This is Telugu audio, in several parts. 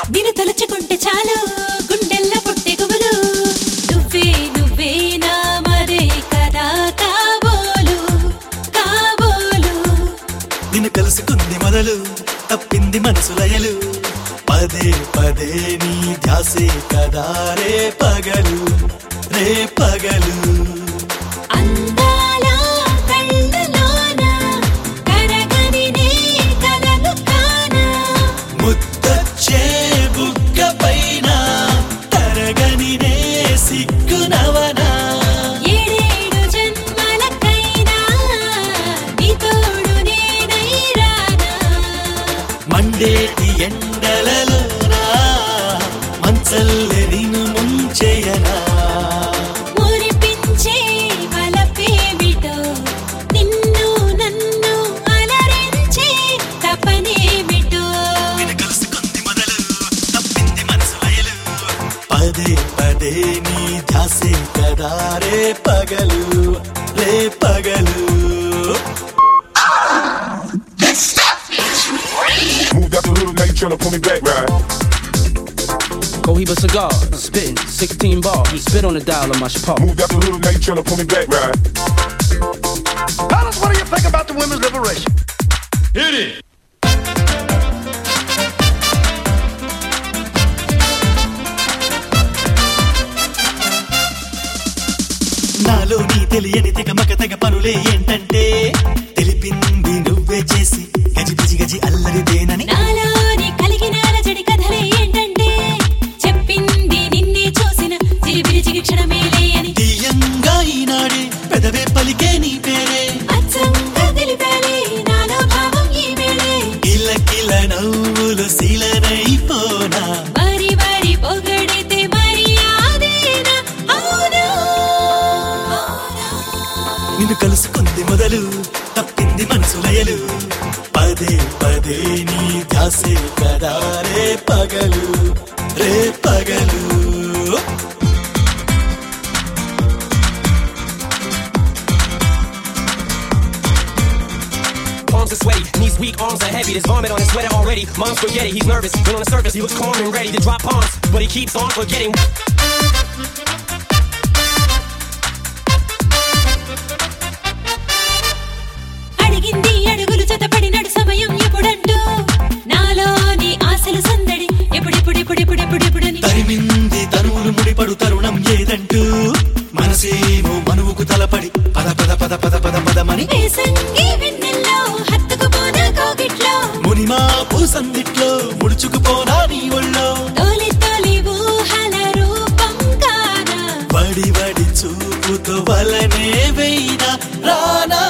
నిన్ను తలుచుకుంటే చాలు గుండెల్ల పుట్టే గుబులు నువ్వే నువ్వే నా మరే కదా కాబోలు కాబోలు నిన్ను కలుసుకుంది మొదలు తప్పింది మనసు లయలు పదే పదే నీ ధ్యాసే కదా రే పగలు రే పగలు అందాల కళ్ళలోన కరగని నీ కలలు కానా ముద్దొచ్చే బుగ్గ పైన తరగని నే సిగ్గునవనా ఏడేడు జన్మలకైనా నీ తోడు నేనై రానా మండేటి ఎండలలోనా మంచల్లె నిన్ను ముంచెయనా మురిపించే వలపేమిటో నిన్ను నన్ను అలరించే తపనేమిటో నిన్ను కలుసుకుంది మొదలు తప్పింది మనసు లయలు పదే పదే నీ ధ్యాసే కదా రే పగలు రే పగలు Moved out the hood, now you tryna pull me back, right? Cohiba cigar, spitting 16 bars. Spit on the dial of my chapeau. Moved out the hood, now you tryna pull me back, right? Fellas, what do you think about the women's liberation? నాలో నీ తెలియని తెగ మగ తెగ పనులే ఏంటంటే తెలిపింది నువ్వే చేసి గజి గజి గజి అల్లరిదేనని నాలోని కలిగిన అలజడి కథలే ఏంటంటే చెప్పింది నిన్నే చూసిన చిలిపిరి చిగిక్షణమేలే అని తీయంగా ఈనాడే పెదవే పలికే నీ పేరే అచ్చంగా తెలిపాలే నాలో భావం ఈ వేళే కిల నవ్వులు శీలనైపోనా మరి మరి పొగడితే మరి ఆదేనా అవునా నిన్ను కలుసుకుంది మొదలు తప్పింది మనసు లయలు పదే పదే నీ ధ్యాసే కదా రే పగలు రే పగలు Palms are sweaty, knees weak, arms are heavy. There's vomit on his sweater already. Mom's spaghetti, he's nervous, but on the surface he looks calm and ready to drop bombs. But he keeps on forgetting. అడిగింది అడుగులు జతపడినడు సమయం ఎప్పుడంటూ నాలోని ఆశలు సందడి ఎప్పుడెప్పుడెప్పుడెప్పుడెప్పుడెప్పుడని తరిమింది తనువులు ముడిపడు తరుణం ఏదంటూ మనసేమో మనువుకు తలపడి పద పద పద పద పద పదమని వేసంగి వెన్నెల్లో హత్తుకుపోన కోగిట్లో మునిమా పూసందిట్లో ముడుచుకుపోనా నీ ఒళ్ళో తొలి తొలి ఊహల రూపం కానా వడి వడి చూపుతో వలనే వెయ్యినా రానా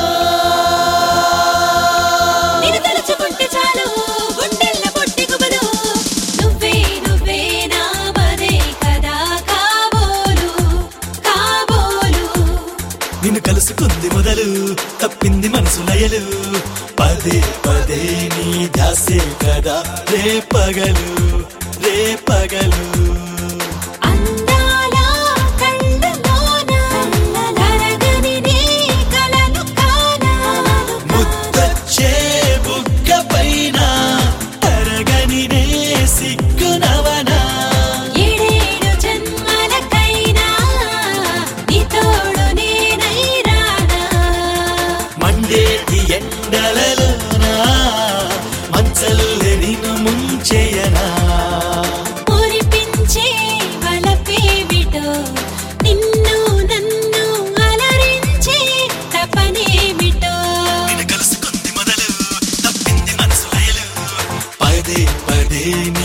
నిన్ను తలుచుకుంటే చాలు గుండెల్ల పొట్టి గుబలు నువ్వే నువ్వే నా మరే కదా కాబోలు కాబోలు నిన్ను కలుసుకుంది మొదలు తప్పింది మనసు లయలు పదే పదే నీ ధ్యాసే కదా రే పగలు రే పగలు అందాల కళ్ళలోన కరగని నీ కలలు కానా ముద్దొచ్చే బుగ్గ పైన తరగని నే సిగ్గునవనా ఏడేడు జన్మలకైనా నీ తోడు నేనై రానా మండేటి ఎండలలోనా మంచల్లె నిన్ను ముంచెయనా మురిపించే వలపేమిటో నిన్ను నన్ను అలరించే తపనేమిటో నిన్ను కలుసుకుంది మొదలు తప్పింది మనసు లయలు పదే పదే